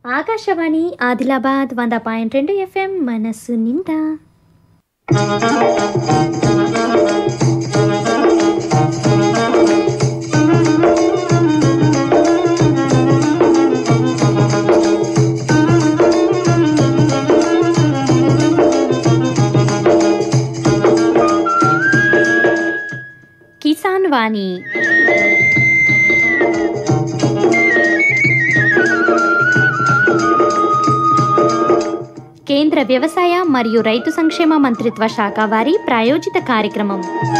ఆకాశవాణి ఆదిలాబాద్ వంద పాయింట్ రెండు ఎఫ్ఎం మనస్సు నిండా కిసాన్ వాణి కేంద్ర వ్యవసాయ మరియు రైతు సంక్షేమ మంత్రిత్వ శాఖ వారి ప్రాయోజిత కార్యక్రమం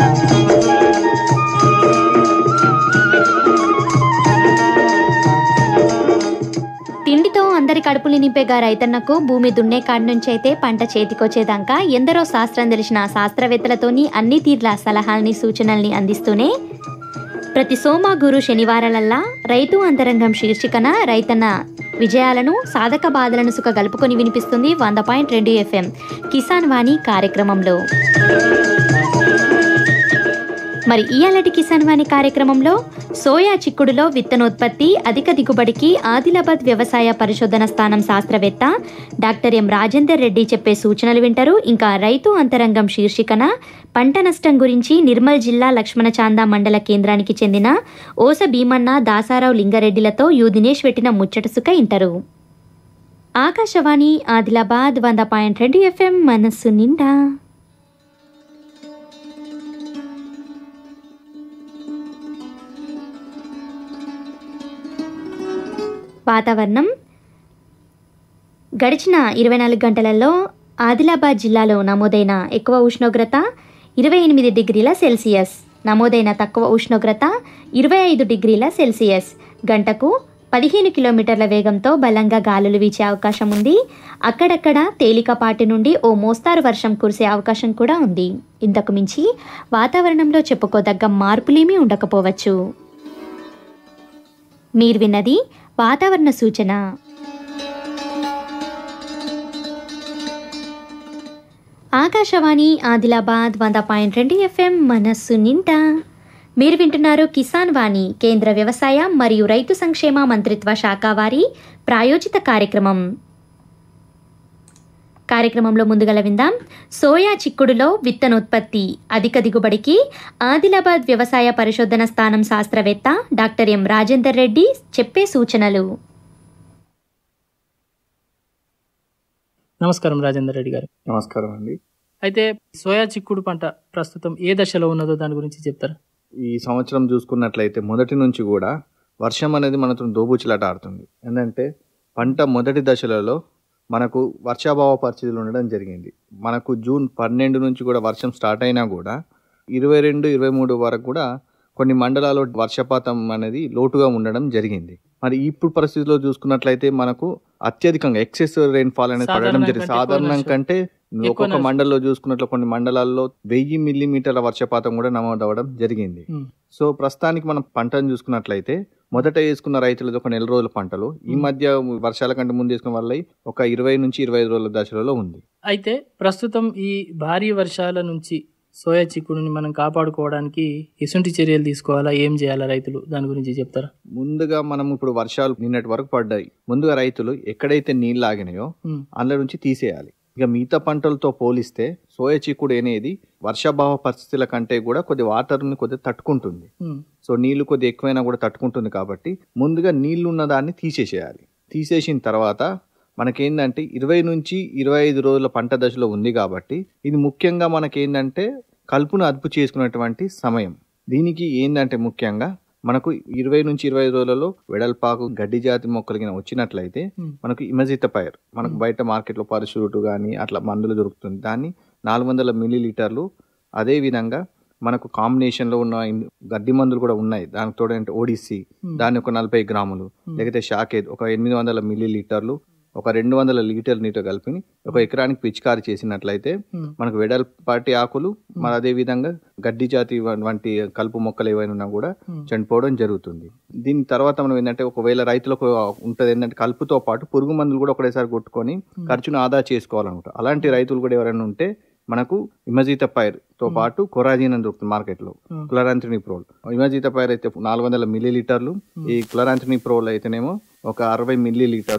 తిండితో అందరి కడుపులు నింపేగా రైతన్నకు భూమి దున్నే కాడి నుంచి అయితే పంట చేతికొచ్చేదాకా ఎందరో శాస్త్రం తెలిసిన శాస్త్రవేత్తలతోని అన్ని తీర్ల సలహాల్ని సూచనల్ని అందిస్తూనే ప్రతి సోమ గురు శనివారాలల్లా రైతు అంతరంగం శీర్షికన రైతన్న విజయాలను సాధక బాధలను సుఖ గలుపుకొని వినిపిస్తుంది వంద పాయింట్ రెండు ఎఫ్ఎం కిసాన్ వాణి కార్యక్రమంలో మరి ఇయాలటి కిసాన్ వాణి కార్యక్రమంలో సోయా చిక్కుడులో విత్తనోత్పత్తి అధిక దిగుబడికి ఆదిలాబాద్ వ్యవసాయ పరిశోధన స్థానం శాస్త్రవేత్త డాక్టర్ ఎం రాజేందర్ రెడ్డి చెప్పే సూచనలు వింటారు ఇంకా రైతు అంతరంగం శీర్షికన పంట నష్టం గురించి నిర్మల్ జిల్లా లక్ష్మణ చాందా మండల కేంద్రానికి చెందిన ఓస భీమన్న దాసారావు లింగారెడ్డిలతో యు దినేష్ పెట్టిన ముచ్చట సుఖ ఇంటారు ఆకాశవాణి ఆదిలాబాద్ వంద పాయింట్ రెండు ఎఫ్ఎం మనస్సు నిండా వాతావరణం గడిచిన ఇరవై నాలుగు గంటలలో ఆదిలాబాద్ జిల్లాలో నమోదైన ఎక్కువ ఉష్ణోగ్రత ఇరవై ఎనిమిది డిగ్రీల సెల్సియస్ నమోదైన తక్కువ ఉష్ణోగ్రత ఇరవై ఐదు డిగ్రీల సెల్సియస్ గంటకు పదిహేను కిలోమీటర్ల వేగంతో బలంగా గాలులు వీచే అవకాశం ఉంది అక్కడక్కడ తేలికపాటి నుండి ఓ మోస్తారు వర్షం కురిసే అవకాశం కూడా ఉంది ఇంతకు మించి వాతావరణంలో చెప్పుకోదగ్గ మార్పులేమీ ఉండకపోవచ్చు మీరు విన్నది వాతావరణ సూచన ఆకాశవాణి ఆదిలాబాద్ వంద పాయింట్ రెండు ఎఫ్ఎం మనస్సు నిండా మీరు వింటున్నారు కిసాన్ వాణి కేంద్ర వ్యవసాయ మరియు రైతు సంక్షేమ మంత్రిత్వ శాఖ వారి ప్రాయోజిత కార్యక్రమం కార్యక్రమంలో ముందుగల విందాం సోయా చిక్కుడులో విత్తనోత్పత్తి అధిక దిగుబడికి ఆదిలాబాద్ వ్యవసాయ పరిశోధన స్థానం శాస్త్రవేత్త డాక్టర్ ఎం రాజేందర్ రెడ్డి చెప్పే సూచనలు నమస్కారం రాజేందర్ రెడ్డి గారు నమస్కారం అండి అయితే సోయా చిక్కుడు పంట ప్రస్తుతం ఏ దశలో ఉన్నదో దాని గురించి చెప్తారా ఈ సంవత్సరం చూసుకున్నట్లయితే మొదటి నుంచి కూడా వర్షం అనేది మనతో దోబుచ్చిలాట ఆడుతుంది ఏంటంటే పంట మొదటి దశలలో మనకు వర్షాభావ పరిస్థితులు ఉండడం జరిగింది మనకు జూన్ పన్నెండు నుంచి కూడా వర్షం స్టార్ట్ అయినా కూడా ఇరవై రెండు ఇరవై మూడు వరకు కూడా కొన్ని మండలాల్లో వర్షపాతం అనేది లోటుగా ఉండడం జరిగింది మరి ఇప్పుడు పరిస్థితిలో చూసుకున్నట్లయితే మనకు అత్యధికంగా ఎక్సెస్ రెయిన్ఫాల్ అనేది పడడం సాధారణం జరిగింది కంటే ఎక్కువ సాధారణం వర్షం. కంటే ఎక్కువ ఒక్కొక్క నష్టం. మండలంలో చూసుకున్నట్లు కొన్ని మండలాల్లో వెయ్యి మిల్లీమీటర్ల వర్షపాతం కూడా నమోదవడం జరిగింది ఉమ్, సో ప్రస్తుతానికి మనం పంటను చూసుకున్నట్లయితే మొదట వేసుకున్న రైతులది ఒక నెల రోజుల పంటలు ఈ మ్మ్. మధ్య వర్షాల కంటే ముందు వేసుకున్న వాళ్ళ ఒక ఇరవై నుంచి ఇరవై ఐదు రోజుల దశలలో ఉంది అయితే ప్రస్తుతం ఈ భారీ వర్షాల నుంచి సోయా చిక్కుడుని మనం కాపాడుకోవడానికి ఎసుంటి చర్యలు తీసుకోవాలా ఏం చేయాలా రైతులు దాని గురించి చెప్తారా ముందుగా మనం ఇప్పుడు వర్షాలు నిన్నటి వరకు పడ్డాయి ముందుగా రైతులు ఎక్కడైతే నీళ్ళు ఆగినాయో ఉమ్, అందులో నుంచి తీసేయాలి ఇక మిగతా పంటలతో పోలిస్తే సోయా చిక్కుడు అనేది వర్షాభావ పరిస్థితుల కంటే కూడా కొద్ది వాటర్ని కొద్దిగా తట్టుకుంటుంది ఉమ్, సో నీళ్లు కొద్ది ఎక్కువైనా కూడా తట్టుకుంటుంది కాబట్టి ముందుగా నీళ్లు ఉన్న దాన్ని తీసేసేయాలి తీసేసిన తర్వాత మనకేంటంటే ఇరవై నుంచి ఇరవై ఐదు రోజుల పంట దశలో ఉంది కాబట్టి ఇది ముఖ్యంగా మనకేంటంటే కలుపును అదుపు చేసుకున్నటువంటి సమయం దీనికి ఏంటంటే ముఖ్యంగా మనకు ఇరవై నుంచి ఇరవై ఐదు రోజులలో వెడల్పాకు గడ్డి జాతి మొక్కలు గిన వచ్చినట్లయితే ఉమ్, మనకు ఇమజిత పైర్ మనకు మ్మ్. బయట మార్కెట్లో పరిశురుటు కానీ అట్లా మందులు దొరుకుతుంది దాన్ని నాలుగు వందల మిల్లీ లీటర్లు అదే విధంగా మనకు కాంబినేషన్లో ఉన్న ఇన్- గడ్డి మందులు కూడా ఉన్నాయి దానికి తోడంటే ఓడిసి ఉమ్, దాన్ని ఒక నలభై గ్రాములు ఉమ్, లేకపోతే షాకేద్ ఒక ఎనిమిది వందల మిల్లీ లీటర్లు ఒక రెండు వందల లీటర్ నీటితో కలిపి ఒక ఎకరానికి పిచికారి చేసినట్లయితే ఉమ్, మనకు వెడల్పాటి ఆకులు మరి అదే విధంగా గడ్డి జాతి వ- వంటి కలుపు మొక్కలు ఏవైనా ఉన్నా కూడా ఉమ్, చనిపోవడం జరుగుతుంది దీని తర్వాత మనం ఏంటంటే ఒకవేళ రైతులకు ఉంటుంది ఏంటంటే కలుపుతో పాటు పురుగు మందులు కూడా ఒకటేసారి కొట్టుకొని ఉమ్, ఖర్చును ఆదా చేసుకోవాలన్నమాట అలాంటి రైతులు కూడా ఎవరైనా ఉంటే మనకు ఇమజిత పైర్ తో మ్మ్. పాటు కొరాజిన్ అని దొరుకుతుంది మార్కెట్లో మ్మ్. క్లరాంథనీ ప్రోల్ ఇమజిత పైర్ అయితే నాలుగు వందల మిల్లీ లీటర్లు మ్మ్. ఈ క్లరాంథనీ ప్రోల్ అయితేనేమో ఒక అరవై మిల్లీ లీటర్లు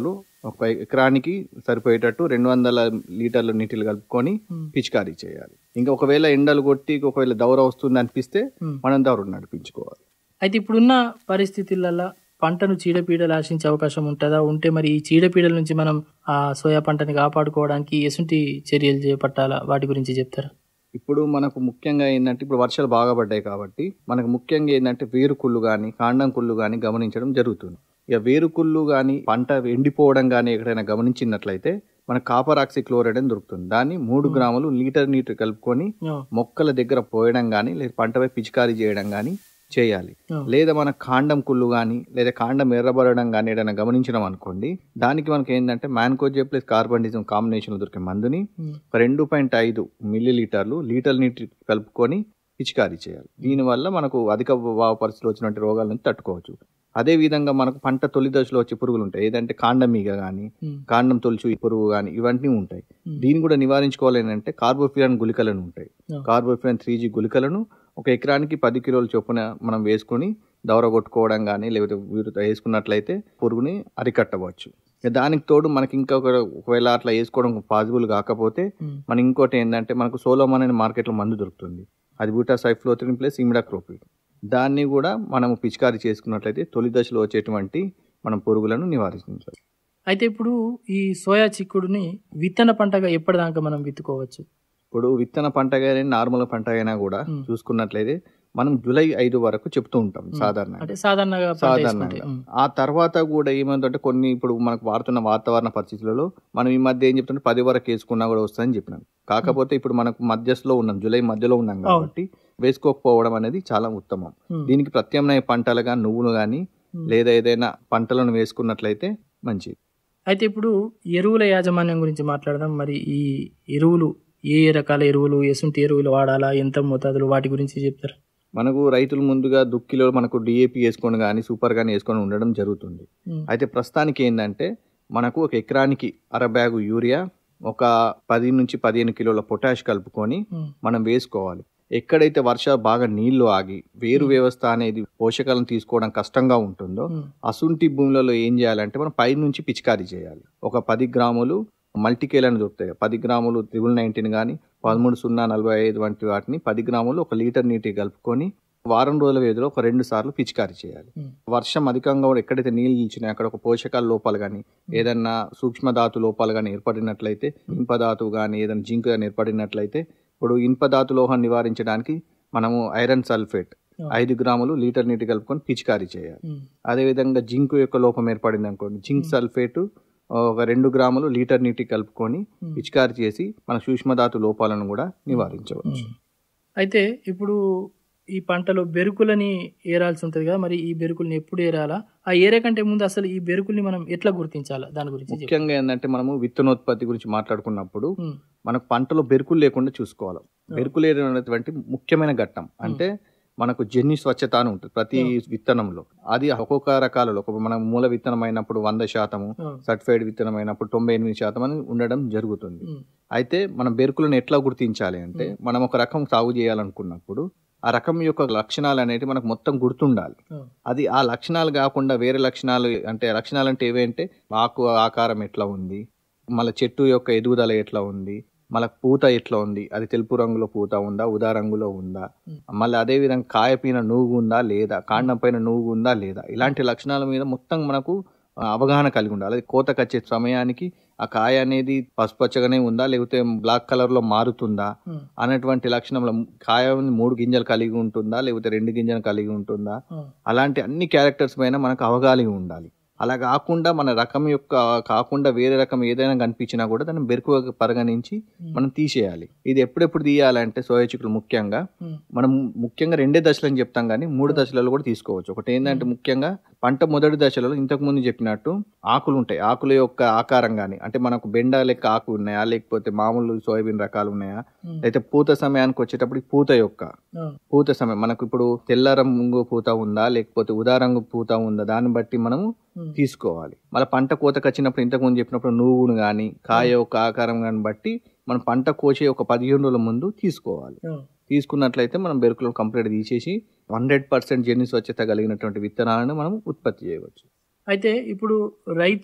ఒక ఎకరానికి సరిపోయేటట్టు రెండు వందల లీటర్ల నీటిలు కలుపుకొని ఉమ్. పిచికారీ చేయాలి ఇంకా ఒకవేళ ఎండలు కొట్టి ఒకవేళ దౌర వస్తుంది అనిపిస్తే ఉమ్. మనం దౌర నడిపించుకోవాలి అయితే ఇప్పుడున్న పరిస్థితులలో పంటను చీడపీడలు ఆశించే అవకాశం ఉంటుందా ఉంటే మరి ఈ చీడపీడల నుంచి మనం ఆ సోయా పంటని కాపాడుకోవడానికి ఎసుంటి చర్యలు చేపట్టాలా వాటి గురించి చెప్తారా ఇప్పుడు మనకు ముఖ్యంగా ఏంటంటే ఇప్పుడు వర్షాలు బాగా పడ్డాయి కాబట్టి మనకు ముఖ్యంగా ఏంటంటే వేరుకుళ్ళు కానీ కాండం కుళ్ళు కానీ గమనించడం జరుగుతుంది ఇక వేరుకుళ్ళు కానీ పంట ఎండిపోవడం కానీ ఎక్కడైనా గమనించినట్లయితే మనకు కాపర్ ఆక్సి క్లోరైడ్ అని దొరుకుతుంది దాన్ని మూడు గ్రాములు లీటర్ నీటి కలుపుకొని ఆ, మొక్కల దగ్గర పోయడం కానీ లేదా పంటపై పిచికారీ చేయడం కానీ చేయాలి ఆ. లేదా మన కాండం కుళ్ళు కానీ లేదా కాండం ఎర్రబడడం కానీ ఏదైనా గమనించడం అనుకోండి దానికి మనకి ఏంటంటే మ్యాన్కోజే ప్లస్ కార్బనిజం కాంబినేషన్లో దొరికే మందుని ఉమ్, ఒక రెండు పాయింట్ ఐదు మిల్లీ లీటర్లు లీటర్ నీటి కలుపుకొని పిచికారీ చేయాలి దీనివల్ల మనకు అధిక వావ పరిస్థితులు వచ్చినటువంటి రోగాల నుంచి తట్టుకోవచ్చు అదే విధంగా మనకు పంట తొలి దశలో వచ్చే పురుగులు ఉంటాయి ఏదంటే కాండమీగ కానీ ఉమ్, కాండం తొలుచు పురుగు కానీ ఇవన్నీ ఉంటాయి ఉమ్. దీన్ని కూడా నివారించుకోవాలి అంటే కార్బోఫిరాన్ గుళికలను ఉంటాయి ఆ. కార్బోఫిరాన్ త్రీ జీ గుళికలను ఒక ఎకరానికి పది కిలోల చొప్పున మనం వేసుకొని దౌర కొట్టుకోవడం కానీ లేకపోతే వీరు వేసుకున్నట్లయితే పురుగుని అరికట్టవచ్చు ఇక దానికి తోడు మనకి ఇంకొక ఒకవేళ అట్లా వేసుకోవడం పాసిబుల్ కాకపోతే ఉమ్, మన ఇంకోటి ఏంటంటే మనకు సోలోమాన్ అనే మార్కెట్లో మందు దొరుకుతుంది అది బూటా సైఫ్లోత్రిన్ ప్లస్ ఇమిడాక్రోపిడ్ దాన్ని కూడా మనం పిచికారీ చేసుకున్నట్లయితే తొలి దశలో వచ్చేటువంటి మనం పురుగులను నివారించవచ్చు అయితే ఇప్పుడు ఈ సోయా చిక్కుడుని విత్తన పంటగా ఎప్పటిదాకా మనం విత్తుకోవచ్చు ఇప్పుడు విత్తన పంట కానీ నార్మల్ పంట అయినా కూడా మ్. చూసుకున్నట్లయితే మనం జూలై ఐదు వరకు చెప్తూ ఉంటాం సాధారణంగా అంటే సాధారణంగా పంట వేసుకుంటే సాధారణంగా ఉమ్, ఆ తర్వాత కూడా ఏమంటే కొన్ని ఇప్పుడు మనకు వాడుతున్న వాతావరణ పరిస్థితులలో మనం ఈ మధ్య ఏం చెప్తుంటే పది వరకు వేసుకున్నా కూడా వస్తుందని చెప్పినాం కాకపోతే ఇప్పుడు మనకు మధ్యలో ఉన్నాం జూలై మధ్యలో ఉన్నాం కాబట్టి వేసుకోకపోవడం అనేది చాలా ఉత్తమం ఉమ్, దీనికి ప్రత్యామ్నాయ పంటలుగా నువ్వులు కానీ ఉమ్. లేదా ఏదైనా పంటలను వేసుకున్నట్లయితే మంచిది అయితే ఇప్పుడు ఎరువుల యాజమాన్యం గురించి మాట్లాడదాం మరి ఈ ఎరువులు ఏ ఏ రకాల ఎరువులు ఎసుంటి ఎరువులు వాడాలా ఎంత మోతాదులు వాటి గురించి చెప్తారు మనకు రైతులు ముందుగా దుక్కిలో మనకు డిఏపి వేసుకొని కానీ సూపర్ కానీ వేసుకొని ఉండడం జరుగుతుంది అయితే ప్రస్తుతానికి ఏంటంటే మనకు ఒక ఎకరానికి అర బ్యాగు యూరియా ఒక పది నుంచి పదిహేను కిలోల పొటాష్ కలుపుకొని మనం వేసుకోవాలి ఎక్కడైతే వర్షాలు బాగా నీళ్లు ఆగి వేరు వ్యవస్థ అనేది పోషకాలను తీసుకోవడం కష్టంగా ఉంటుందో అసుంటి భూములలో ఏం చేయాలంటే మనం పై నుంచి పిచికారీ చేయాలి ఒక పది గ్రాములు మల్టీకేల్ అని దొరుకుతాయి పది గ్రాములు త్రిబుల్ నైన్టీన్ కానీ పదమూడు సున్నా నలభై ఐదు వంటి వాటిని పది గ్రాములు ఒక లీటర్ నీటి కలుపుకొని వారం రోజుల వ్యవధిలో ఒక రెండు సార్లు పిచికారీ చేయాలి వర్షం అధికంగా కూడా ఎక్కడైతే నీళ్ళు నిలిచినాయి అక్కడ ఒక పోషకాల లోపాలు కానీ ఏదన్నా సూక్ష్మధాతు లోపాలు కానీ ఏర్పడినట్లయితే ఇనుపధాతు కానీ ఏదైనా జింక్ కానీ ఏర్పడినట్లయితే ఇప్పుడు ఇనుపధాతు లోహం నివారించడానికి మనము ఐరన్ సల్ఫేట్ ఐదు గ్రాములు లీటర్ నీటి కలుపుకొని పిచికారీ చేయాలి అదేవిధంగా జింక్ యొక్క లోపం ఏర్పడింది అనుకోండి జింక్ సల్ఫేట్ ఒక రెండు గ్రాములు లీటర్ నీటి కలుపుకొని పిచికారీ చేసి మన సూక్ష్మధాతు లోపాలను కూడా నివారించవచ్చు అయితే ఇప్పుడు ఈ పంటలో బెరుకులని ఏరాల్సి ఉంటుంది కదా మరి ఈ బెరుకుల్ని ఎప్పుడు ఏరాలా ఆ ఏరే కంటే ముందు అసలు ఈ బెరుకుల్ని మనం ఎట్లా గుర్తించాలా దాని గురించి చెప్పు. ముఖ్యంగా ఏంటంటే మనము విత్తనోత్పత్తి గురించి మాట్లాడుకున్నప్పుడు ఉమ్, మనకు పంటలో బెరుకులు లేకుండా చూసుకోవాలి బెరుకులు అనేటువంటి ముఖ్యమైన ఘట్టం అంటే మనకు జన్యు స్వచ్ఛత అని ఉంటుంది ప్రతి విత్తనంలో అది ఒక్కొక్క రకాలలో ఒక మనం మూల విత్తనం అయినప్పుడు వంద శాతము ఉమ్, సర్టిఫైడ్ విత్తనం అయినప్పుడు తొంభై ఎనిమిది శాతం అని ఉండడం జరుగుతుంది ఉమ్, అయితే మనం బెరుకులను ఎట్లా గుర్తించాలి అంటే మనం ఒక రకం సాగు చేయాలనుకున్నప్పుడు ఆ రకం యొక్క లక్షణాలు అనేవి మనకు మొత్తం గుర్తుండాలి ఉమ్, అది ఆ లక్షణాలు కాకుండా వేరే లక్షణాలు అంటే లక్షణాలు అంటే ఏవేంటే ఆకు ఆకారం ఎట్లా ఉంది మళ్ళీ చెట్టు యొక్క ఎదుగుదల ఎట్లా ఉంది మళ్ళీ పూత ఎట్లా ఉంది అది తెలుపు రంగులో పూత ఉందా ఉదా రంగులో ఉందా మళ్ళీ అదే విధంగా కాయ పైన నూగు ఉందా లేదా కాండం పైన నూగు ఉందా లేదా ఇలాంటి లక్షణాల మీద మొత్తం మనకు ఆ, అవగాహన కలిగి ఉండాలి అది కోతకు వచ్చే సమయానికి ఆ కాయ అనేది పసుపచ్చగానే ఉందా లేకపోతే బ్లాక్ కలర్ లో మారుతుందా ఉమ్, అనేటువంటి లక్షణంలో కాయ మూడు గింజలు కలిగి ఉంటుందా లేకపోతే రెండు గింజలు కలిగి ఉంటుందా ఉమ్, అలాంటి అన్ని క్యారెక్టర్స్ పైన మనకు అవగాహన ఉండాలి అలా కాకుండా మన రకం యొక్క కాకుండా వేరే రకం ఏదైనా కనిపించినా కూడా దాన్ని బెరుకు పరిగణించి మనం తీసేయాలి ఇది ఎప్పుడెప్పుడు తీయాలంటే సోయా చిక్కులు ముఖ్యంగా ఉమ్, మనం ముఖ్యంగా రెండే దశలు అని చెప్తాం కానీ మూడు దశలలో కూడా తీసుకోవచ్చు ఒకటి ఏంటంటే ముఖ్యంగా పంట మొదటి దశలలో ఇంతకు ముందు చెప్పినట్టు ఆకులు ఉంటాయి ఆకుల యొక్క ఆకారం కానీ అంటే మనకు బెండ లెక్క ఆకు ఉన్నాయా లేకపోతే మామూలు సోయాబీన్ రకాలు ఉన్నాయా ఉమ్, అయితే పూత సమయానికి వచ్చేటప్పుడు ఈ పూత యొక్క ఉమ్, పూత సమయం మనకు ఇప్పుడు తెల్ల రంగు పూత ఉందా లేకపోతే ఉదా రంగు పూత ఉందా దాన్ని బట్టి మనము ఉమ్, తీసుకోవాలి మళ్ళీ పంట కోతకు వచ్చినప్పుడు ఇంతకు ముందు చెప్పినప్పుడు నువ్వును కానీ కాయ యొక్క ఆకారం కానీ బట్టి మనం పంట కోసే ఒక పదిహేను రోజుల ముందు తీసుకోవాలి ఉమ్, తీసుకున్నట్లయితే మనం బెరుకులను కంప్లీట్ తీసేసి హండ్రెడ్ పర్సెంట్ జన్యు స్వచ్ఛత కలిగినటువంటి విత్తనాలను మనం ఉత్పత్తి చేయవచ్చు అయితే ఇప్పుడు రైతులు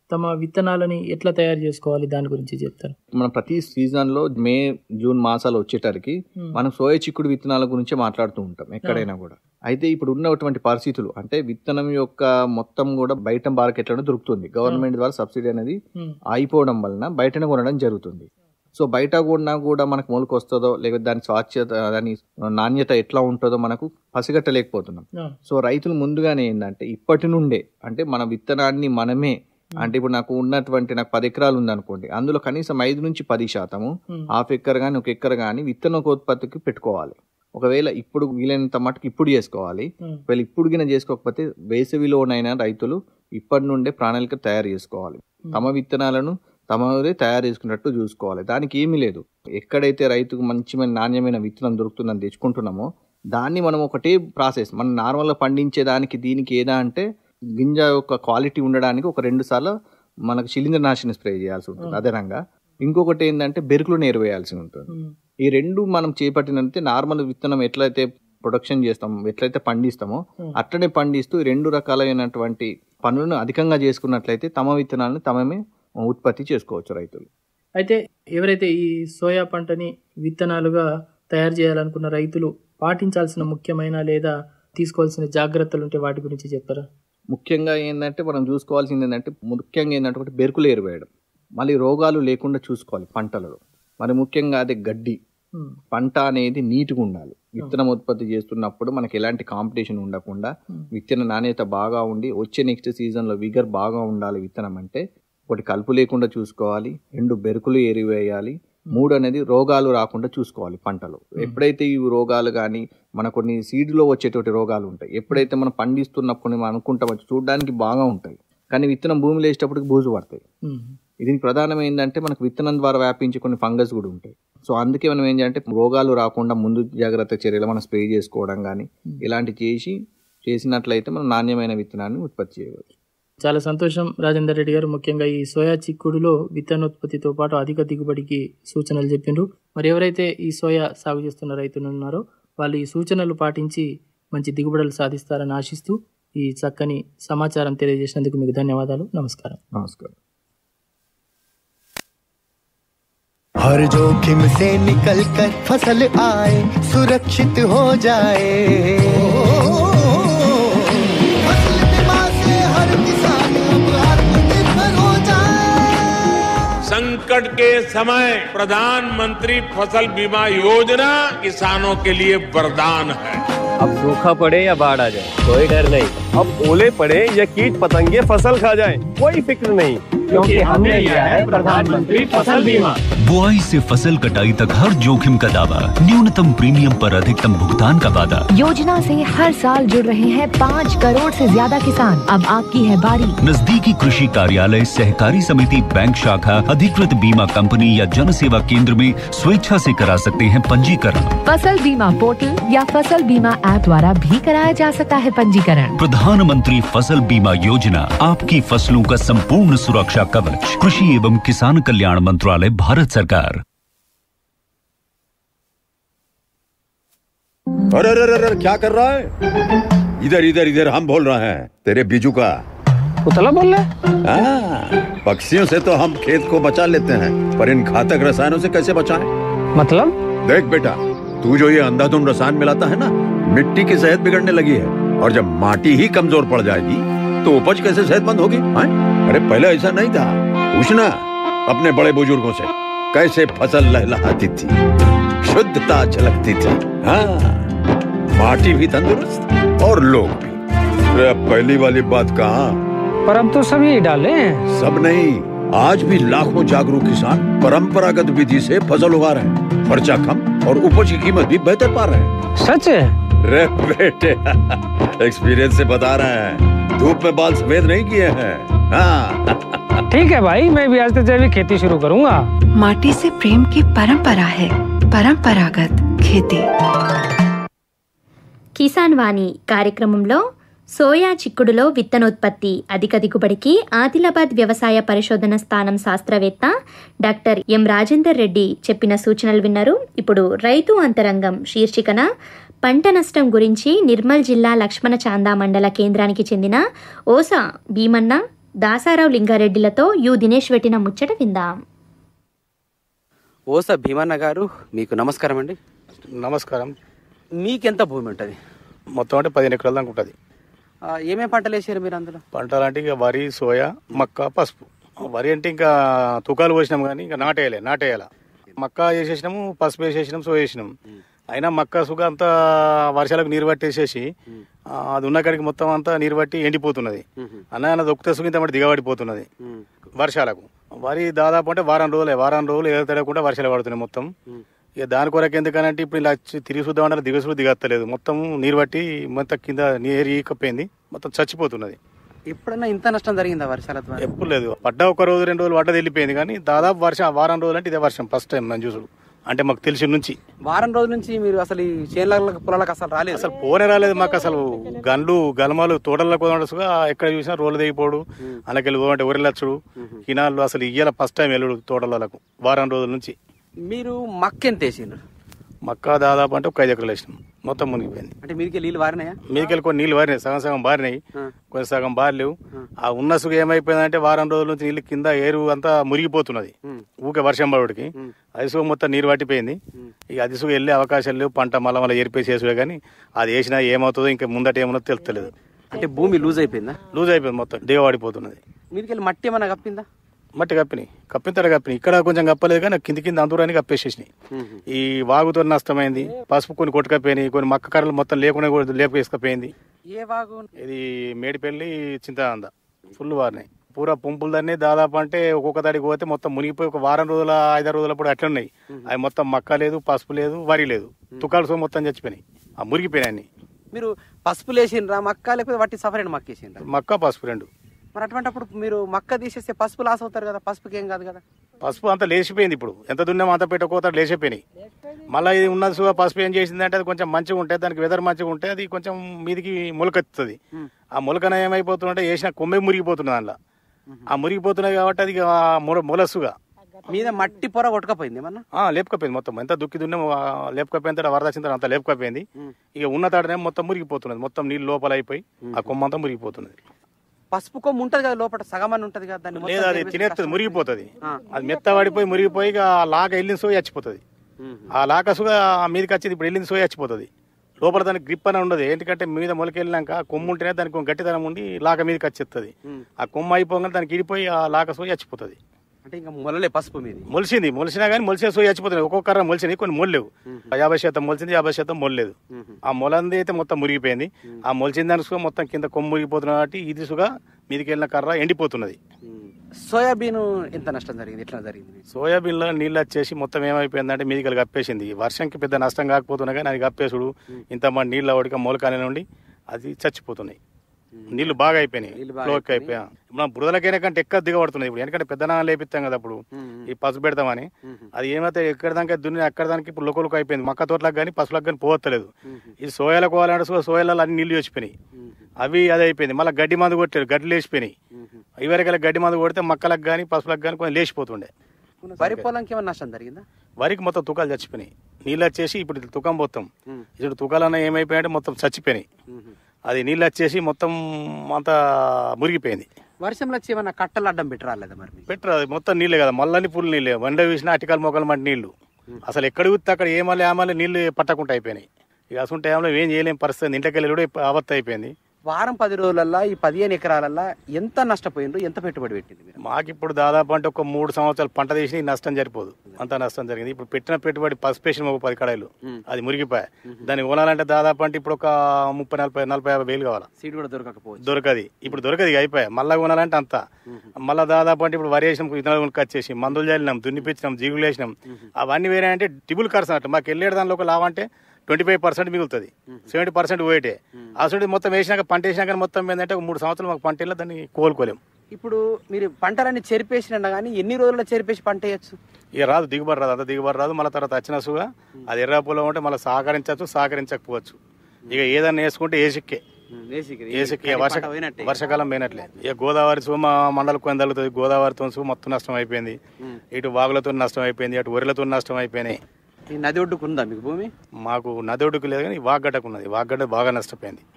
తమ విత్తనాలని ఎట్లా తయారు చేసుకోవాలి దాని గురించి చెప్తారు మనం ప్రతి సీజన్ లో మే జూన్ మాసాలు వచ్చేటరికి మనం సోయా చిక్కుడు విత్తనాల గురించే మాట్లాడుతూ ఉంటాం ఎక్కడైనా కూడా అయితే ఇప్పుడు ఉన్నటువంటి పరిస్థితులు అంటే విత్తనం యొక్క మొత్తం కూడా బయట మార్కెట్లోనే దొరుకుతుంది గవర్నమెంట్ ద్వారా సబ్సిడీ అనేది అయిపోవడం వలన బయటనే కొనడం జరుగుతుంది సో బయట కొన్నా కూడా మనకు మొలక వస్తుందో లేకపోతే దాని స్వాచ్ఛత దాని నాణ్యత ఎట్లా ఉంటుందో మనకు పసిగట్టలేకపోతున్నాం సో రైతులు ముందుగానే ఏంటంటే ఇప్పటి నుండే అంటే మన విత్తనాన్ని మనమే అంటే ఇప్పుడు నాకు ఉన్నటువంటి నాకు పది ఎకరాలు ఉందనుకోండి అందులో కనీసం ఐదు నుంచి పది శాతము హాఫ్ ఎక్కర్ కానీ ఒక ఎక్కర్ కానీ విత్తనోత్పత్తికి పెట్టుకోవాలి ఒకవేళ ఇప్పుడు వీలైనంత మటుకు ఇప్పుడు చేసుకోవాలి ఒకవేళ ఇప్పుడు గిన చేసుకోకపోతే వేసవిలోనైనా రైతులు ఇప్పటి నుండే ప్రణాళిక తయారు చేసుకోవాలి తమ విత్తనాలను తమదే తయారు చేసుకున్నట్టు చూసుకోవాలి దానికి ఏమీ లేదు ఎక్కడైతే రైతుకు మంచి నాణ్యమైన విత్తనం దొరుకుతుందని తెచ్చుకుంటున్నామో దాన్ని మనం ఒకటే ప్రాసెస్ మనం నార్మల్గా పండించే దానికి దీనికి ఏదా అంటే గింజ యొక్క క్వాలిటీ ఉండడానికి ఒక రెండు సార్లు మనకు శిలీంద్రనాశిని స్ప్రే చేయాల్సి ఉంటుంది అదనంగా ఇంకొకటి ఏంటంటే బెరుకులు నేరు వేయాల్సి ఉంటుంది ఈ రెండు మనం చేపట్టినంతే నార్మల్ విత్తనం ఎట్లయితే ప్రొడక్షన్ చేస్తామో ఎట్లయితే పండిస్తామో అట్లనే పండిస్తూ ఈ రెండు రకాలైనటువంటి పనులను అధికంగా చేసుకున్నట్లయితే తమ విత్తనాలను తమమే ఉత్పత్తి చేసుకోవచ్చు రైతులు అయితే ఎవరైతే ఈ సోయా పంటని విత్తనాలుగా తయారు చేయాలనుకున్న రైతులు పాటించాల్సిన ముఖ్యమైన లేదా తీసుకోవాల్సిన జాగ్రత్తలు ఉంటే వాటి గురించి చెప్తారా ముఖ్యంగా ఏంటంటే మనం చూసుకోవాల్సింది ఏంటంటే ముఖ్యంగా ఏంటంటే ఒకటి బెరుకులు ఏరువేయడం మళ్ళీ రోగాలు లేకుండా చూసుకోవాలి పంటలలో మరి ముఖ్యంగా అదే గడ్డి ఉమ్, పంట అనేది నీట్గా ఉండాలి విత్తనం ఉత్పత్తి చేస్తున్నప్పుడు మనకి ఎలాంటి కాంపిటీషన్ ఉండకుండా Hmm. విత్తన నాణ్యత బాగా ఉండి వచ్చే నెక్స్ట్ సీజన్లో విగర్ బాగా ఉండాలి విత్తనం అంటే ఒకటి కలుపు లేకుండా చూసుకోవాలి రెండు బెరుకులు ఏరివేయాలి మూడు అనేది రోగాలు రాకుండా చూసుకోవాలి పంటలు ఎప్పుడైతే ఈ రోగాలు కానీ మన కొన్ని సీడ్లో వచ్చేటువంటి రోగాలు ఉంటాయి ఎప్పుడైతే మనం పండిస్తున్నప్పుడు మనం అనుకుంటాం చూడడానికి బాగా ఉంటాయి కానీ విత్తనం భూమిలో వేసేటప్పటికి బూజు పడతాయి ఉమ్, దీనికి ప్రధానం ఏంటంటే మనకు విత్తనం ద్వారా వ్యాపించే కొన్ని ఫంగస్ కూడా ఉంటాయి సో అందుకే మనం ఏం చేయాలంటే రోగాలు రాకుండా ముందు జాగ్రత్త చర్యలు మనం స్ప్రే చేసుకోవడం కానీ ఇలాంటి చేసి చేసినట్లయితే మనం నాణ్యమైన విత్తనాన్ని ఉత్పత్తి చేయవచ్చు చాలా సంతోషం రాజేందర్ రెడ్డి గారు ముఖ్యంగా ఈ సోయా చిక్కుడులో విత్తనోత్పత్తితో పాటు అధిక దిగుబడికి సూచనలు చెప్పిండ్రు మరి ఎవరైతే ఈ సోయా సాగు చేస్తున్న రైతులు ఉన్నారో వాళ్ళు ఈ సూచనలు పాటించి మంచి దిగుబడులు సాధిస్తారని ఆశిస్తూ ఈ చక్కని సమాచారం తెలియజేసినందుకు మీకు ధన్యవాదాలు నమస్కారం నమస్కారం हर जोखिम से निकल कर फसल आए सुरक्षित हो जाए फसल बीमा से हर किसान अब आत्मनिर्भर हो जाए संकट के समय प्रधानमंत्री फसल बीमा योजना किसानों के लिए वरदान है अब सूखा पड़े या बाढ़ आ जाए कोई डर नहीं अब ओले पड़े या कीट पतंगे फसल खा जाए कोई फिक्र नहीं क्योंकि हमने लिया है प्रधानमंत्री फसल बीमा बुआई से फसल कटाई तक हर जोखिम का दावा न्यूनतम प्रीमियम पर अधिकतम भुगतान का वादा योजना से हर साल जुड़ रहे हैं पाँच करोड़ से ज्यादा किसान अब आपकी है बारी नजदीकी कृषि कार्यालय सहकारी समिति बैंक शाखा अधिकृत बीमा कंपनी या जन सेवा केंद्र में स्वेच्छा से करा सकते हैं पंजीकरण फसल बीमा पोर्टल या फसल बीमा ऐप द्वारा भी कराया जा सकता है पंजीकरण प्रधानमंत्री फसल बीमा योजना आपकी फसलों का संपूर्ण सुरक्षा कवच कृषि एवं किसान कल्याण मंत्रालय भारत सरकार अरे अरे अरे अरे, क्या कर रहा है इधर इधर इधर हम बोल रहे हैं तेरे बीजू का उतला बोल रहे हाँ, पक्षियों से तो हम खेत को बचा लेते हैं पर इन घातक रसायनों से कैसे बचाएं? मतलब देख बेटा तू जो ये अंधाधुंध रसायन मिलाता है ना मिट्टी की सेहत बिगड़ने लगी है और जब माटी ही कमजोर पड़ जाएगी तो उपज कैसे सेहतमंद होगी हाँ? अरे पहले ऐसा नहीं था पूछना अपने बड़े बुजुर्गों से कैसे फसल लहलहाती थी शुद्धता झलकती थी हाँ माटी भी तंदुरुस्त और लोग भी अरे अब पहली वाली बात कहाँ पर अब तो सब यही डाले हैं सब नहीं आज भी लाखों जागरूक किसान परंपरागत विधि से फसल उगा रहे हैं खर्चा कम और उपज की कीमत भी बेहतर पा रहे हैं सच है रे बेटे एक्सपीरियंस से बता रहे हैं धूप में बाल सफेद नहीं किए हैं हाँ ठीक है भाई मैं भी आज से जैविक खेती शुरू करूंगा माटी से प्रेम की परंपरा है परंपरागत खेती కిసాన్ వాణి కార్యక్రమంలో సోయా చిక్కుడులో విత్తనోత్పత్తి అధిక దిగుబడికి ఆదిలాబాద్ వ్యవసాయ పరిశోధన స్థానం శాస్త్రవేత్త డాక్టర్ ఎం రాజేందర్ రెడ్డి చెప్పిన సూచనలు విన్నారు ఇప్పుడు రైతు అంతరంగం శీర్షికన పంట నష్టం గురించి నిర్మల్ జిల్లా లక్ష్మణ చాందా మండల కేంద్రానికి చెందిన ఓసా భీమన్న దాసారావు లింగారెడ్డిలతో యు దినేష్ పెట్టిన ముచ్చట విందాం ఓస భీమన్న గారు మీకు నమస్కారం అండి నమస్కారం మీకెంత భూమి ఉంటుంది మొత్తం అంటే పదిహేను ఎకరాల దాకా ఉంటుంది ఏమేం పంటలు వేసారు మీరు అందులో పంటలు అంటే ఇక వరి సోయా మక్క పసుపు వరి అంటే ఇంకా తుకాలు పోసినాం కానీ ఇంకా నాటేయాలి నాటేయాల మక్క వేసేసినాము పసుపు వేసేసినాం సోయా వేసినాం అయినా మక్క సుగ అంతా వర్షాలకు నీరు పట్టేసేసి ఆ, అది ఉన్న కాడికి మొత్తం అంతా నీరు పట్టి ఎండిపోతున్నది అన్న అన్న దొక్కుతే సుగింత మట్టి దిగబడిపోతున్నది వర్షాలకు వరి దాదాపు అంటే వారం రోజులే వారం రోజులు ఏదో తడకుండా వర్షాలు పడుతున్నాయి మొత్తం ఇక దాని కొరకు ఎందుకనంటే ఇప్పుడు ఇలా వచ్చి తిరిగి చూద్దామంటే దిగసుడు దిగత్తలేదు మొత్తం నీరు పట్టి మొత్తం కింద నీరు ఈకపోయింది మొత్తం చచ్చిపోతున్నది ఎప్పుడన్నా ఇంత నష్టం జరిగిందా వర్షాల ద్వారా ఎప్పుడు లేదు పడ్డ ఒక రోజు రెండు రోజులు పడ్డది వెళ్ళిపోయింది కానీ దాదాపు వర్షం వారం రోజులు అంటే ఇదే వర్షం ఫస్ట్ టైం నేను చూసుడు అంటే మాకు తెలిసి నుంచి వారం రోజుల నుంచి మీరు అసలు ఈ చేనులకు పొలాలకు అసలు రాలేదు అసలు పోనే రాలేదు మాకు అసలు గన్లు గలమాలు తోటల్లో కుదరసుగా ఎక్కడ చూసినా రోడ్లు దిగిపోడు అలాకెళ్ళి పోమంటే ఊరిలచ్చుడు కినాళ్ళు అసలు ఇయ్యాల ఫస్ట్ టైం వెళ్ళడు తోటలకు వారం రోజుల నుంచి మీరు మక్క ఎంత వేసిండ్రు మక్క దాదాపు అంటే ఒక ఐదు ఎకరాలు వేసినాం మొత్తం మునిగిపోయింది అంటే మీరికి నీళ్ళు వారినాయా మీదకెళ్ళి కొన్ని నీళ్ళు బారినాయి సగం సగం బారినాయి కొన్ని సగం బారలేవు ఆ ఉన్న సుగ ఏమైపోయిందంటే వారం రోజుల నుంచి నీళ్ళు కింద ఏరు అంతా మురిగిపోతున్నది ఊకే వర్షం పడుడికి అది సుగ మొత్తం నీరు పట్టిపోయింది ఇక అది సుగ వెళ్ళే అవకాశాలు లేవు పంట మళ్ళీ మళ్ళీ ఏరిపేసి వేసుడే కానీ అది వేసినా ఏమవుతుందో ఇంకా ముందట ఏమన్నా తెలుస్తలేదు అంటే భూమి లూజ్ అయిపోయిందా లూజ్ అయిపోయింది మొత్తం దిగబడిపోతున్నది మీదికెళ్ళి మట్టి ఏమన్నా కప్పిందా మట్టి కప్పినాయి కప్పిన కప్పినాయి ఇక్కడ కొంచెం కప్పలేదు కానీ కింది కింద అందూరాన్ని కప్పేసేసినాయి ఈ వాగుతో నష్టమైంది పసుపు కొన్ని కొట్టుకపోయినాయి కొన్ని మక్క కర్రలు మొత్తం లేకుండా కూడా లేపేసుకపోయింది ఏ వాగు ఇది మేడిపల్లి చింతానంద ఫుల్ వారినాయి పూరా పంపులు దాన్ని దాదాపు అంటే ఒక్కొక్క దాడికి పోతే మొత్తం మునిగిపోయి ఒక వారం రోజుల ఐదారు రోజుల అప్పుడు అట్లా ఉన్నాయి అవి మొత్తం మక్క లేదు పసుపు లేదు వరి లేదు తుకాలు సో మొత్తం చచ్చిపోయినాయి ఆ మురిగిపోయినాయి అన్ని మీరు పసుపు లేచిండ్రా మక్క లేకపోతే వట్టి సఫరైన మక్క వేసిండ్రా మక్క పసుపు రెండు మరి అటువంటిప్పుడు మీరు మక్క తీసేస్తే పసుపు లాస్ అవుతారు కదా పసుపుకి ఏం కాదు కదా పసుపు అంతా లేచిపోయింది ఇప్పుడు ఎంత దున్నామో అంత పెట్టకోత లేచిపోయినాయి మళ్ళీ ఇది ఉన్నది సుగా పసుపు ఏం చేసిందంటే అది కొంచెం మంచిగా ఉంటే దానికి వెదర్ మంచిగా ఉంటే అది కొంచెం మీదికి మొలకెత్తుతుంది ఆ మొలకన ఏమైపోతుందంటే వేసిన కొమ్మే మురిగిపోతుంది దానిలో ఆ మురిగిపోతున్నాయి కాబట్టి అది ఆ మొల మొలసుగా మీద మట్టి పొర కొట్టుకపోయింది ఏమన్నా ఆ, లేపుకపోయింది మొత్తం ఎంత దుక్కి దున్నా లేపుకపోయిన తర్వాత వరద వచ్చిన తర్వాత అంతా లేపుకపోయింది ఇక ఉన్న తాడనే మొత్తం మురిగిపోతున్నది మొత్తం నీళ్ళు లోపల అయిపోయి ఆ కొమ్మ అంతా మురిగిపోతున్నది పసుపు కొమ్ము ఉంటది కదా లోపల సగం అని ఉంటది కదా దాన్ని మొత్తం లేదా అది చేరిపేసి తినేస్తుంది కష్టం. మురిగిపోతుంది ఆ. అది మెత్త పడిపోయి మురిగిపోయి ఇక ఆ లాక వెళ్ళిన సోయి చచ్చిపోతుంది ఆ లాక సుగా మీదకి వచ్చింది ఇప్పుడు వెళ్ళింది సోయి చచ్చిపోతుంది లోపల దానికి గ్రిప్ అని ఉండదు ఏంటంటే మీద మొలకెళ్ళినాక కొమ్ము ఉంటేనే దానికి కొంచెం గట్టిదనం ఉండి లాక మీదకి వచ్చేస్తుంది ఆ కొమ్మ అయిపోగానే దానికి ఇడిపోయి ఆ లాక సోయి చచ్చిపోతుంది అంటే ఇంకా మొలలే పసుపు మీది మొలిసింది మొలిసినా కానీ మొలిసిన సోయి చచ్చిపోతుంది ఒక్కొక్క కర్ర మొలిసింది కొన్ని మొల్లేవు యాభై శాతం మొలిసింది యాభై శాతం మొల్లేదు ఆ మొలంది అయితే మొత్తం మురిగిపోయింది ఆ మొలిచిన దానికి సుగా మొత్తం కింద కొమ్ము మురిగిపోతున్న కాబట్టి ఇది సుగా మీదకి వెళ్ళిన కర్ర ఎండిపోతున్నది సోయాబీన్ ఎంత నష్టం జరిగింది ఎట్లా జరిగింది సోయాబీన్ లో నీళ్ళు వచ్చేసి మొత్తం ఏమైపోయిందంటే మీదికి కప్పేసింది వర్షంకి పెద్ద నష్టం కాకపోతున్నా కానీ అది కప్పేసుడు ఇంత మంది నీళ్ళు అవడిక మూలకాల నుండి అది చచ్చిపోతున్నాయి నీళ్లు బాగా అయిపోయినాయి ఫ్లోకి అయిపోయా మన బురదలకైనా కంటే ఎక్కువ దిగబడుతున్నాయి ఇప్పుడు ఎందుకంటే పెద్ద నాన్న లేపిస్తాం కదా అప్పుడు ఈ పసుపు పెడతామని అది ఏమైతే ఎక్కడ దాకా దున్ని అక్కడ దానికి ఇప్పుడు లోకలకు అయిపోయింది మక్క తోటలకు కానీ పసుపులకు కానీ పోవట్లేదు ఈ సోయాలకు పోవాలంటే సో- సోయాలలో అన్ని నీళ్లు వచ్చిపోయినాయి అవి అది అయిపోయింది మళ్ళీ గడ్డి మందు కొట్టారు గడ్డి లేచిపోయినాయి ఇవరికల్లా గడ్డి మందు కొడితే మక్కలకు కానీ పసుపులకు కానీ కొంచెం లేచిపోతుండే వరి పొలంకి ఏమైనా నష్టం జరిగిందా వరికి మొత్తం తుకాలు చచ్చిపోయినాయి నీళ్ళు వచ్చేసి ఇప్పుడు ఇది తుకం మొత్తం ఇప్పుడు తుకాలన్న ఏమైపోయాయంటే మొత్తం చచ్చిపోయినాయి అది నీళ్ళు వచ్చేసి మొత్తం అంతా మురిగిపోయింది వర్షంలో వచ్చి ఏమన్నా కట్టలు అడ్డం పెట్టి రాలేదా మరి మీకు? పెట్టరు అది మొత్తం నీళ్ళే కదా మళ్ళీ ఫుల్ నీళ్ళే వండ వేసిన అటికల్ మొక్కలు మట్టి నీళ్లు అసలు ఎక్కడ ఊస్తే అక్కడ ఏమల్లి ఏమల్లి నీళ్లు పట్టకుండా అయిపోయినాయి ఇక అసలు టైంలో ఏం చేయలేం పరిస్థితి ఇంటికి వెళ్ళి కూడా అవస్థ అయిపోయింది వారం పది రోజులల్లా ఈ పదిహేను ఎకరాలల్లా ఎంత నష్టపోయిండ్రు ఎంత పెట్టుబడి పెట్టింది మీరు మాకు ఇప్పుడు దాదాపు అంటే ఒక మూడు సంవత్సరాలు పంట తీసి నష్టం సరిపోదు అంత నష్టం జరిగింది ఇప్పుడు పెట్టిన పెట్టుబడి పసుపేసిన ఒక పది కడాయిలు అది మురిగిపోయాయి దాన్ని కొనాలంటే దాదాపు అంటే ఇప్పుడు ఒక ముప్పై నలభై నలభై యాభై వేలు కావాలి సీడ్ కూడా దొరకకపోవచ్చు దొరకది ఇప్పుడు దొరకది ఇక అయిపోయాయి మళ్ళా కొనాలంటే అంత మళ్ళా దాదాపు అంటే ఇప్పుడు వరి వేసినాం విత్తనాలు కొనుక్కొచ్చేసి మందులు చల్లినాం దున్నిపించినాం జీగులు వేసినాం అవన్నీ వేరే అంటే డిబుల్ ఖర్చు అన్నట్టు మాకు వెళ్ళేడు దానిలో ఒక లాభం అంటే ట్వంటీ ఫైవ్ పర్సెంట్ మిగులుతుంది సెవెంటీ పర్సెంట్ పోయేటే అసలు మొత్తం వేసినాక పంట వేసినాక మొత్తం ఏంటంటే ఒక మూడు సంవత్సరాలు మాకు పంట వెళ్ళి దాన్ని కోలుకోలేం ఇప్పుడు మీరు పంటలన్నీ చెరిపేసిన కానీ ఎన్ని రోజుల్లో చెరిపేసి పంట వేయచ్చు ఇక రాదు దిగుబడి రాదు అంత దిగుబడి రాదు మళ్ళీ తర్వాత వచ్చిన సుగా అది ఎర్ర పొలం ఉంటే మళ్ళీ సహకరించవచ్చు సహకరించకపోవచ్చు ఇక ఏదన్నా వేసుకుంటే ఏసిక్కే ఏసిక్కే వర్ష వర్షాకాలం పోయినట్లే ఇక గోదావరి సుమ మండలం కొన్ని తగ్గుతుంది గోదావరితో సుమ మొత్తం నష్టం అయిపోయింది ఇటు వాగులతో నష్టం అయిపోయింది అటు వరిలతో నష్టం అయిపోయినాయి ఈ నది ఒడ్డుకు ఉందా మీకు భూమి మాకు నది ఒడ్డుకు లేదు కానీ వాగ్గడ్డకు ఉన్నది వాగ్గడ్డ బాగా నష్టపోయింది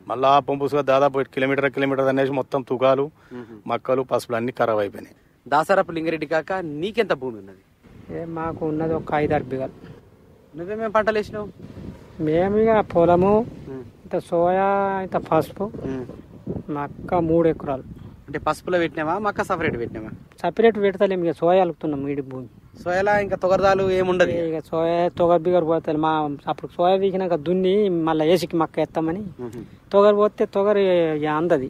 మళ్ళా ఆ పంపు సుగా దాదాపు కిలోమీటర్ కిలోమీటర్ అనేసి మొత్తం తుకాలు మక్కలు పసుపులు అన్ని ఖరాబ్ అయిపోయినాయి దాసరపు లింగారెడ్డి కాక నీకెంత భూమి ఉన్నది ఏ మాకు ఉన్నది ఒక ఐదారు బిగలు నువ్వేమేం పంటలు వేసినావు మేము ఇక పొలము ఇంత సోయా ఇంత పసుపు మక్క మూడు ఎకరాలు అంటే పసుపులో పెట్టినావా మక్క సపరేట్ పెట్టినావా సపరేట్ పెడతలేము ఇక సోయా అలుకుతున్నాం ఈడి భూమి సోయలా ఇంకా తొగరదాలు ఏముండదు ఇక సోయా తొగరు బిగరు పోతాయి మా అప్పుడు సోయా వీకినాక దున్ని మళ్ళీ ఏసికి మక్క ఎత్తామని తొగరు పోతే తొగరు ఇక అందది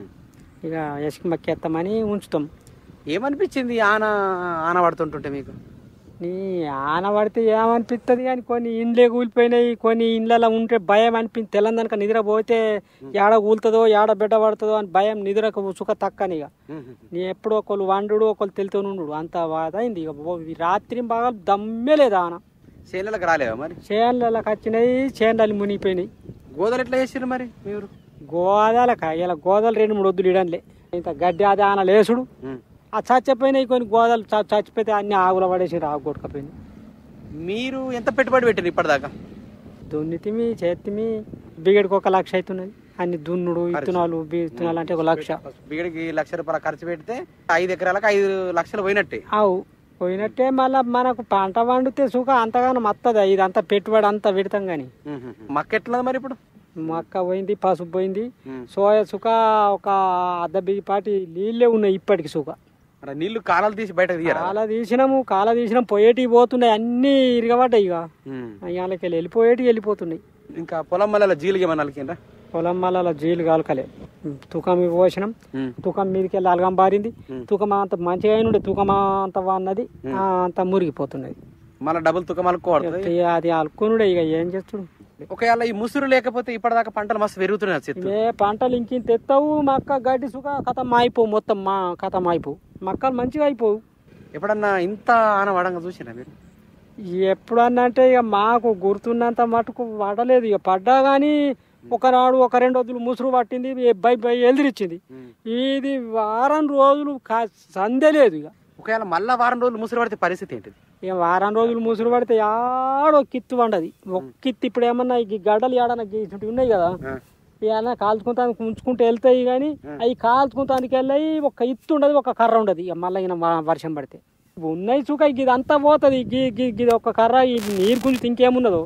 ఇక ఏసికి మక్క ఎత్తామని ఉంచుతాం ఏమనిపించింది ఆన ఆన పడుతుంటుంటే మీకు నీ ఆన పడితే ఏమనిపిస్తుంది కానీ కొన్ని ఇండ్లే కూలిపోయినాయి కొన్ని ఇండ్లలో ఉంటే భయం అనిపించి తెలంగాణ నిద్రపోతే ఏడ కూలుతుందో ఏడ బిడ్డ పడుతుందో అని భయం నిద్రకు సుఖ తక్కని ఇక నీ ఎప్పుడు ఒకళ్ళు వండు ఒకళ్ళు తెలుతూ ఉండు అంత అయింది ఇక ఓ- ఈ రాత్రి బాగా దమ్మే లేదు ఆన చేనులకు రాలేవా మరి చేన్లకి వచ్చినాయి చేన్లు మునిగిపోయినాయి గోదలు ఎట్లా చేసిరు మరి మీరు గోదాలక ఇలా గోదాలు రెండు మూడు వద్దులు ఇడంలే ఇంత గడ్డి అది ఆన లేసుడు ఆ చచ్చిపోయినాయి కొన్ని గోదాలు చ- చచ్చిపోతే అన్ని ఆగుల పడేసి ఆగు కొట్టుకపోయినాయి మీరు ఎంత పెట్టుబడి పెట్టారు ఇప్పటిదాకా దున్నితిమి చేతిమి బిగడికి ఒక లక్ష అవుతున్నది అన్ని దున్నుడు విత్తనాలు బి- విత్తనాలు అంటే ఒక లక్ష బిగడికి లక్ష రూపాయల ఖర్చు పెడితే ఐదు ఎకరాలకు ఐదు లక్షలు పోయినట్టే అవు పోయినట్టే మళ్ళా మనకు పంట వండితే సుఖ అంతగానో మత్తది ఇదంతా పెట్టుబడి అంతా పెడతాం కానీ మక్క ఎట్లా మరి ఇప్పుడు మక్క పోయింది పసుపు పోయింది సోయా సుఖ ఒక అర్ధ బిగి పాటి నీళ్ళే ఉన్నాయి ఇప్పటికి సుఖ మరి నీళ్లు కాలాలు తీసి బయటకు తీయరా కాల తీసినాము కాల తీసినాం పోయేటివి పోతున్నాయి అన్ని ఇరగబడ్డాయి ఇక ఇళ్ళకి వెళ్ళి వెళ్ళిపోయేటి వెళ్ళిపోతున్నాయి ఇంకా పొలం మళ్ళీ జీలుగా ఏమన్నా నలికిండ్రా పొలం మళ్ళా జీలు కాలకలే తుకం ఇవి పోసినాం తుకం మీదకి వెళ్ళి అలగం బారింది తుకం అంత మంచిగా అయినుండే తుకం అంత అన్నది అంత మురిగిపోతున్నది మళ్ళీ డబుల్ తుకం అలుకోవాలి ఇక అది అలుకునుడే ఇక ఏం చేస్తుడు ఒకవేళ ఈ ముసురు లేకపోతే ఇప్పటిదాకా పంటలు మస్తు పెరుగుతున్నాయి చెత్త ఏ పంటలు ఇంకింత తెస్తావు మక్క గడ్డి సుఖ కథం అయిపోవు మొత్తం మా కథం అయిపోవు మక్కలు మంచిగా అయిపోవు ఎప్పుడన్నా ఇంత ఆన వడంగా చూసినా మీరు ఎప్పుడన్నా అంటే ఇక మాకు గుర్తున్నంత మటుకు పడలేదు ఇక పడ్డా కానీ ఒకనాడు ఒక రెండు రోజులు ముసురు పట్టింది ఏ బై బై ఎదిరిచ్చింది ఇది వారం రోజులు కా- సందే లేదు ఇక ఒకవేళ మళ్ళా వారం రోజులు ముసురు పడితే పరిస్థితి ఏంటిది ఇక వారం రోజులు ముసురు పడితే ఆడో కిత్తు వండది ఒక కిత్తు ఇప్పుడు ఏమన్నా ఈ గడ్డలు ఏడన్నా గీసినవి ఉన్నాయి కదా ఏమన్నా కాల్చుకుంటానికి ఉంచుకుంటూ వెళ్తాయి కానీ అవి కాల్చుకుంటానికి వెళ్ళి ఒక ఇత్తు ఉండదు ఒక కర్ర ఉండదు ఇక మళ్ళీ ఈయన వా- వర్షం పడితే ఉన్నాయి చూక ఇది అంతా పోతుంది గి గి- గిది ఒక కర్ర ఈ నీరు గురించి ఇంకేమున్నదో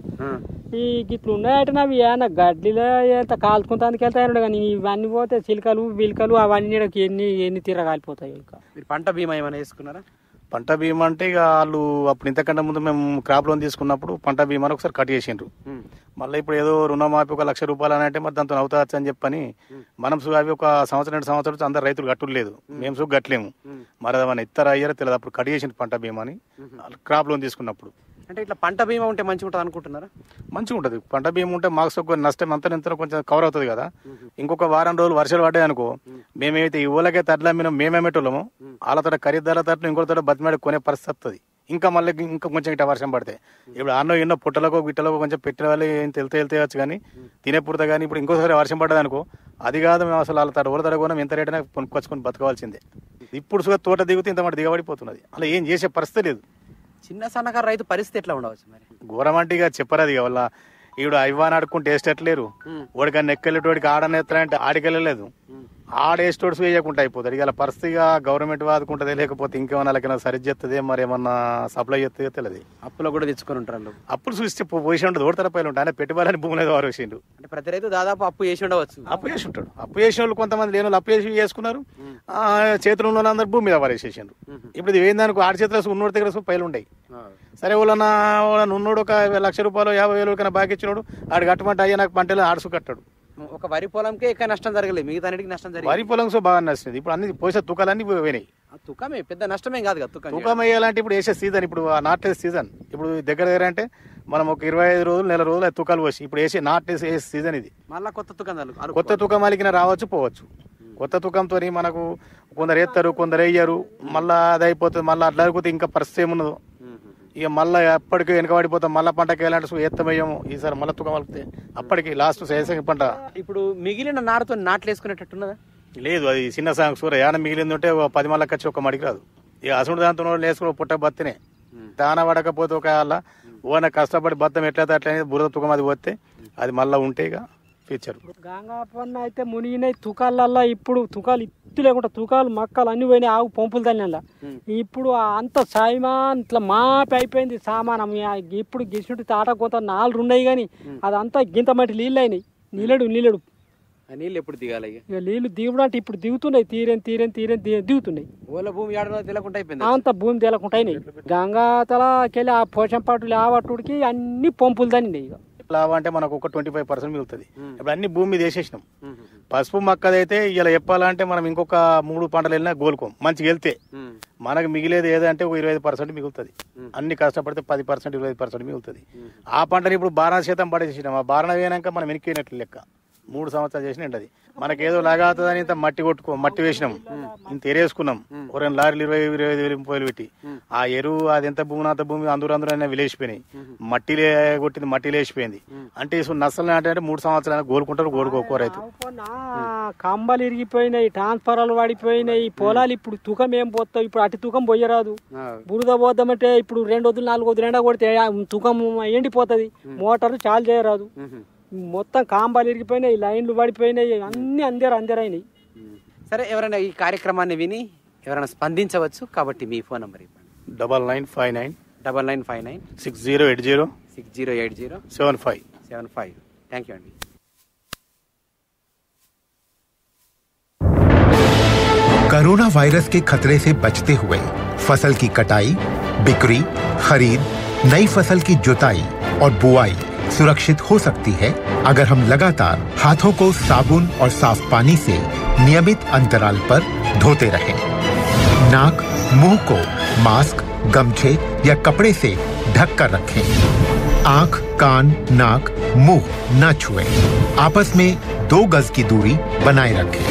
ఈ గిట్లు ఉన్నాయట అవి ఏమన్నా గడ్డిలో ఎంత కాల్చుకుంటానికి వెళ్తాయి కానీ ఇవన్నీ పోతే చిలుకలు బిల్కలు అవన్నీ ఈడకి ఎన్ని ఎన్ని తీర కాలిపోతాయి ఇంకా మీరు పంట బీమా ఏమైనా వేసుకున్నారా పంట బీమా అంటే ఇక వాళ్ళు అప్పుడు ఇంతకంటే ముందు మేము క్రాప్ లోన్ తీసుకున్నప్పుడు పంట బీమాని ఒకసారి కట్ చేసిండ్రు మళ్ళీ ఇప్పుడు ఏదో రుణమాఫీ ఒక లక్ష రూపాయలు అని అంటే మరి దాంతో అవుతాచ్చు అని చెప్పని మనం సు- అవి ఒక సంవత్సరం రెండు సంవత్సరాలు నుంచి అందరు రైతులు కట్టుడు లేదు మేము సు గట్లేము మరి అది మన ఇత్తర అయ్యారో తెలియదు అప్పుడు కట్ చేసిండు పంట బీమాని క్రాప్ లోన్ తీసుకున్నప్పుడు అంటే ఇట్లా పంట బీమా ఉంటే మంచిగా ఉంటుంది అనుకుంటున్నారా మంచిగా ఉంటుంది పంట బీమా ఉంటే మాకు కొంచెం నష్టం అంతా ఇంత కొంచెం కవర్ అవుతుంది కదా ఇంకొక వారం రోజులు వర్షాలు పడ్డాయి అనుకో మేమైతే ఈ ఊళ్ళకే తడ్లా మేము మేమేమేటోళ్ళము వాళ్ళతో ఖరీదాల తట్లు ఇంకొకరితో బతిమాడి కొనే పరిస్థితి వస్తుంది ఇంకా మళ్ళీ ఇంకా కొంచెం ఇట్లా వర్షం పడితే ఇప్పుడు అన్నో ఎన్నో పుట్టలకో గిట్టలకో కొంచెం పెట్టిన వాళ్ళు ఏం తెలితే వెళ్తేయచ్చు కానీ తినే పుడత కానీ ఇప్పుడు ఇంకోసారి వర్షం పడ్డది అనుకో అది కాదు మేము అసలు వాళ్ళ తడ ఊళ్ళ తడ కూడా ఎంత రేటైనా కొనుక్కొచ్చుకొని బతకవలసిందే ఇప్పుడు సుగా తోట దిగితే ఇంత మాట దిగబడిపోతున్నది అలా ఏం చేసే పరిస్థితి లేదు చిన్న సన్నకారు రైతు పరిస్థితి ఎట్లా ఉండవచ్చు మరి ఘోరమంటిగా చెప్పరాదు ఇక వాళ్ళ ఈవిడ అవ్వాని ఆడుకుంటే వేసేటట్లేరు వాడికన్నా ఎక్కెళ్ళేటోడికి ఆడనేస్తారంటే ఆడికెళ్ళలేదు ఆడేస్టోడ్స్ వేయకుండా అయిపోతాడు ఇక పరిస్థితిగా గవర్నమెంట్ వాదుకుంటుంది లేకపోతే ఇంకేమన్నా వాళ్ళకైనా సరి చేస్తుంది మరి ఏమన్నా సప్లై చేస్తుందో తెలియదు అప్పులో కూడా తెచ్చుకొని ఉంటారు వాళ్ళు. అప్పులు చూస్తే పోసి ఉంటుంది ఓడతర పైలు ఉంటాయి ఆయన పెట్టుబడి భూమి మీద వారు వేసిండు అంటే ప్రతి రైతు దాదాపు అప్పు చేసి ఉండవచ్చు అప్పు చేసి ఉంటాడు అప్పు చేసిన వాళ్ళు కొంతమంది లేని వాళ్ళు అప్పు చేసి చేసుకున్నారు ఆ, చేతులు ఉన్న వాళ్ళందరూ భూమి మీద వారేసేసిండ్రు ఇప్పుడు ఇది ఏందనుకో ఆడి చేతిలో ఉన్నోడి దగ్గర పైలు ఉంటాయి సరే వాళ్ళ వాళ్ళని ఉన్నోడు ఒక లక్ష రూపాయలు యాభై వేలు కన్నా బాగా ఇచ్చినోడు ఆడు కట్టమంటే అయ్యా నాకు పంటలు ఆడుసు కట్టాడు ఒక వరి పొలంకే ఎక్కువ నష్టం జరగలేదు మిగతా అన్నిటికి నష్టం జరిగింది వరి పొలం సో బాగా నచ్చింది ఇప్పుడు అన్ని పోసే తుకాలన్నీ పోయినాయి ఆ తుకమే పెద్ద నష్టమేం కాదు కదా తుకం తూకం వేయాలంటే ఇప్పుడు వేసే సీజన్ ఇప్పుడు ఆ నాటే సీజన్ ఇప్పుడు దగ్గర దగ్గర అంటే మనం ఒక ఇరవై ఐదు రోజులు నెల రోజులు అది తూకాలు పోసి ఇప్పుడు వేసే నాటే వేసే సీజన్ ఇది మళ్ళా కొత్త తుకం చాలు కొత్త తూకం అలిగిన రావచ్చు పోవచ్చు కొత్త తూకంతో మనకు కొందరు ఎత్తారు కొందరు వేయరు మళ్ళా అది అయిపోతుంది మళ్ళీ అట్లా అయిపోతే ఇంకా పరిస్థితి ఏమున్నదో ఇక మళ్ళీ ఎప్పటికీ వెనకబడిపోతాం మళ్ళీ పంటకి వెళ్ళాలంటే సో ఎత్తమయ్యాము ఈసారి మళ్ళీ తూకం అలిగితే అప్పటికి లాస్ట్ సేసంగి పంట ఇప్పుడు మిగిలిన నారుతో నాట్లు వేసుకునేటట్టున్నదా లేదు అది చిన్న సాంగ్ సూర యాన మిగిలింది ఉంటే ఓ పది మళ్ళీ వచ్చి ఒక మడికి రాదు ఇక అసలు దాంతో వేసుకుని పుట్ట బతినే దాన పడకపోతే ఒక వాళ్ళ ఓన కష్టపడి బద్దం ఎట్లయితే అట్లనే బురద తుకం అది పోతే అది మళ్ళీ ఉంటే ఇక ఇప్పించారు గంగాపన్న అయితే మునిగినాయి తుకాలల్లో ఇప్పుడు తుకాలు ఇత్తు లేకుండా తుకాలు మక్కలు అన్ని పోయినాయి ఆవు పంపులు దానిలా ఇప్పుడు ఆ అంత సాయిమాన్ ఇట్లా మాపి అయిపోయింది సామానం ఆ ఇప్పుడు గిసుంటి తాట కొంత నాలుగు ఉన్నాయి కానీ అదంతా గింత మట్టి నీళ్ళు అయినాయి నీళ్ళడు నీళ్ళడు ఆ నీళ్ళు ఎప్పుడు దిగాలి ఇక ఇక నీళ్ళు దిగుడు అంటే ఇప్పుడు దిగుతున్నాయి తీరేని తీరేని తీరేని ది- దిగుతున్నాయి ఓల భూమి ఏడనో తెలియకుండా అయిపోయింది అంత భూమి తేలకుండా అయినాయి గంగా తలకెళ్ళి ఆ పోషంపాటులు ఆ వట్టుడికి అన్ని పంపులు దాన్ని ఇక లాభం అంటే మనకు ఒక ట్వంటీ ఫైవ్ పర్సెంట్ మిగులుతుంది ఇప్పుడు అన్ని భూమి మీద వేసేసినాం పసుపు మొక్కదైతే ఇలా చెప్పాలంటే మనం ఇంకొక మూడు పంటలు వెళ్ళినా గోలుకోం మంచిగా వెళ్తే మనకు మిగిలేది ఏదంటే ఒక ఇరవై ఐదు పర్సెంట్ మిగులుతుంది అన్ని కష్టపడితే పది పర్సెంట్ ఇరవై ఐదు పర్సెంట్ మిగులుతుంది ఆ పంటని ఇప్పుడు బారణ శాతం పడేసేసినాం ఆ బారణ వేయనాక మనం వెనక్కినట్లు లెక్క మూడు సంవత్సరాలు చేసిన అది మనకేదో లగాతుందని ఇంత మట్టి కొట్టుకో మట్టి వేసినాం ఇంత ఎరేసుకున్నాం ఒక రెండు లారీలు ఇరవై ఇరవై ఐదు వేలు ముప్పై వేలు పెట్టి ఆ ఎరువు అది ఎంత భూమి అంత భూమి అందరూ అందరూ అయినా విలేసిపోయినాయి మట్టిలే కొట్టింది మట్టి లేచిపోయింది అంటే ఇసు నష్టలు అంటే మూడు సంవత్సరాలు గోలుకుంటారు గోలుకోకో రైతు ఆ కంబలు ఇరిగిపోయినాయి ట్రాన్స్ఫారాలు వాడిపోయినాయి పొలాలు ఇప్పుడు తూకం ఏం పోతావు ఇప్పుడు అటు తూకం పోయరాదు బురద పోద్దామంటే ఇప్పుడు రెండు వద్దులు నాలుగు వద్దులు ఎండ కొడితే ఆ తూకం ఎండిపోతుంది మోటార్ చాలు చేయరాదు మొత్తం కాంబాలు ఇరిగిపోయినాయి లైన్లు పడిపోయినాయి అన్ని అందరు అందరైనాయి సరే ఎవరైనా ఈ కార్యక్రమాన్ని విని ఎవరైనా స్పందించవచ్చు కాబట్టి మీ ఫోన్ నంబర్ ఇవ్వండి double nine five nine double nine five nine six zero eight zero six zero eight zero seven five seven five thank you అండి कोरोना वायरस के खतरे से बचते हुए फसल की कटाई बिक्री खरीद नई फसल की जुताई और बुआई सुरक्षित हो सकती है अगर हम लगातार हाथों को साबुन और साफ पानी से नियमित अंतराल पर धोते रहें। नाक मुंह को मास्क गमछे या कपड़े से ढक कर रखें आंख कान नाक मुंह न छुएं। आपस में दो गज की दूरी बनाए रखें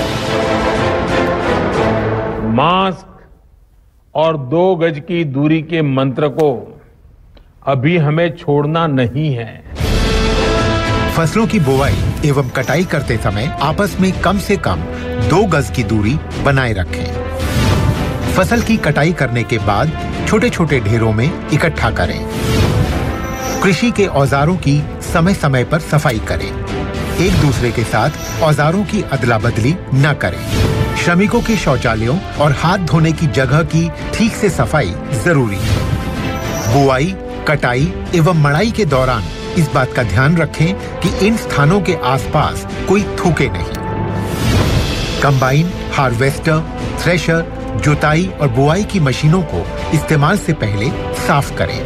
मास्क और दो गज की दूरी के मंत्र को अभी हमें छोड़ना नहीं है फसलों की बुवाई एवं कटाई करते समय आपस में कम से कम दो गज की दूरी बनाए रखें फसल की कटाई करने के बाद छोटे छोटे ढेरों में इकट्ठा करें कृषि के औजारों की समय समय पर सफाई करें एक दूसरे के साथ औजारों की अदला बदली न करें श्रमिकों के शौचालयों और हाथ धोने की जगह की ठीक से सफाई जरूरी है बुआई कटाई एवं मड़ाई के दौरान इस बात का ध्यान रखें कि इन स्थानों के आसपास कोई थूके नहीं कंबाइन हार्वेस्टर थ्रेशर जुताई और बुआई की मशीनों को इस्तेमाल से पहले साफ करें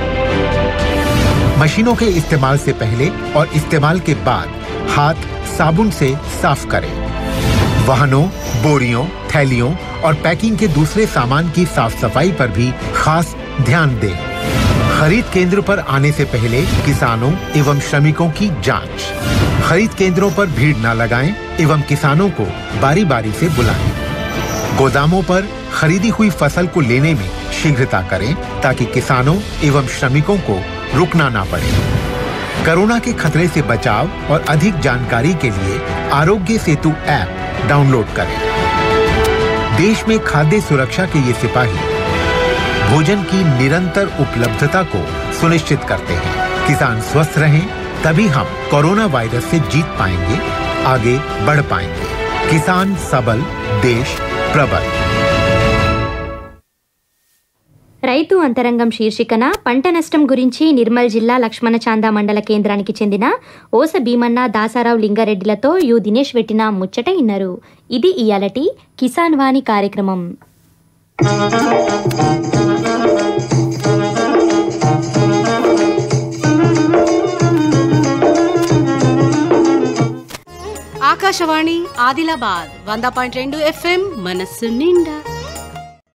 मशीनों के इस्तेमाल से पहले और इस्तेमाल के बाद हाथ साबुन से साफ करें वाहनों बोरियों थैलियों और पैकिंग के दूसरे सामान की साफ सफाई पर भी खास ध्यान दें खरीद केंद्र पर आने से पहले किसानों एवं श्रमिकों की जांच खरीद केंद्रों पर भीड़ न लगाएं एवं किसानों को बारी बारी से बुलाएं गोदामों पर खरीदी हुई फसल को लेने में शीघ्रता करें ताकि किसानों एवं श्रमिकों को रुकना ना पड़े कोरोना के खतरे से बचाव और अधिक जानकारी के लिए आरोग्य सेतु ऐप डाउनलोड करें देश में खाद्य सुरक्षा के ये सिपाही भोजन की निरंतर उपलब्धता को सुनिश्चित करते हैं किसान स्वस्थ रहें तभी हम कोरोना वायरस से जीत पाएंगे आगे बढ़ पाएंगे किसान सबल देश प्रबल రైతు అంతరంగం శీర్షికన పంట నష్టం గురించి నిర్మల్ జిల్లా లక్ష్మణ చాందా మండల కేంద్రానికి చెందిన ఓస భీమన్న దాసారావు లింగారెడ్డిలతో యు దినేష్ పెట్టిన ముచ్చట ఇన్నారు ఇది ఇయాలటి కిసాన్ వాణి కార్యక్రమం ఆకాశవాణి ఆదిలాబాద్ వంద పాయింట్ రెండు ఎఫ్ఎం మనస్సు నిండా